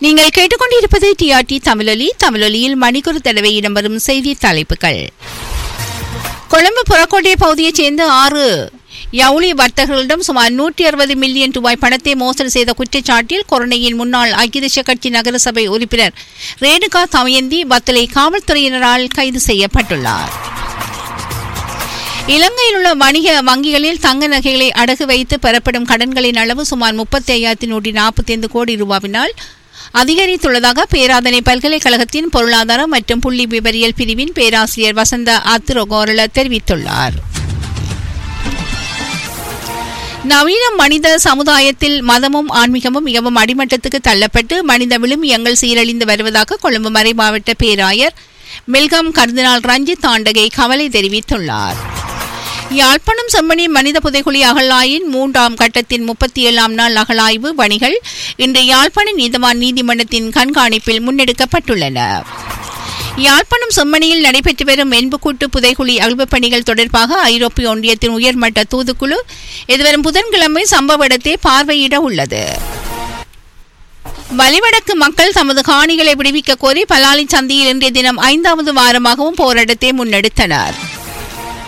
நீங்கள் கேட்டுக்கொண்டிருப்பது டிஆர்டி தமிழொலி தமிழொலியில் மணிக்கூறு தடவை இடம்பெறும் செய்தி தலைப்புகள் கொழும்பு புறக்கோட்டை பகுதியைச் சேர்ந்த ஆறு யவுளி வர்த்தகர்களிடம் சுமார் நூற்றி அறுபது மில்லியன் ரூபாய் பணத்தை மோசடி செய்த குற்றச்சாட்டில் கொரோனையின் முன்னாள் ஐக்கிய தேசிய கட்சி நகரசபை உறுப்பினர் ரேணுகா தமயந்தி பத்தலை காவல்துறையினரால் கைது செய்யப்பட்டுள்ளார் இலங்கையில் உள்ள வணிக வங்கிகளில் தங்க நகைகளை அடகு வைத்து பெறப்படும் கடன்களின் அளவு சுமார் முப்பத்தி ஐயாயிரத்தி நூற்றி நாற்பத்தி ஐந்து கோடி ரூபாவினால் அதிகரித்துள்ளதாக பேராதனை பல்கலைக்கழகத்தின் பொருளாதார மற்றும் புள்ளி விவரியல் பிரிவின் பேராசிரியர் வசந்த அத்துரோகோரல தெரிவித்துள்ளார் நவீன மனித சமுதாயத்தில் மதமும் ஆன்மீகமும் மிகவும் அடிமட்டத்துக்கு தள்ளப்பட்டு மனித விழுமியங்கள் சீரழிந்து வருவதாக கொழும்பு மறை மாவட்ட பேராயர் மில்கம் கர்தினால் ரஞ்சித் தாண்டகை கவலை தெரிவித்துள்ளார் யாழ்ப்பாணம் செம்மணி மனித புதைகுழி அகழாயின் மூன்றாம் கட்டத்தின் முப்பத்தி ஏழாம் நாள் அகழாய்வு பணிகள் இன்று யாழ்ப்பாண நீதவான் நீதிமன்றத்தின் கண்காணிப்பில் முன்னெடுக்கப்பட்டுள்ளன யாழ்ப்பாணம் செம்மணியில் நடைபெற்று வரும் என்புக்கூட்டு புதைகுழி அகழ்வு பணிகள் தொடர்பாக ஐரோப்பிய ஒன்றியத்தின் உயர்மட்ட தூதுக்குழு எதிர்வரும் புதன்கிழமை சம்பவ இடத்தை பார்வையிட உள்ளது வலிவடக்கு மக்கள் தமது காணிகளை விடுவிக்க கோரி பலாலி சந்தியில் இன்றைய தினம் ஐந்தாவது வாரமாகவும் போராட்டத்தை முன்னெடுத்தனர்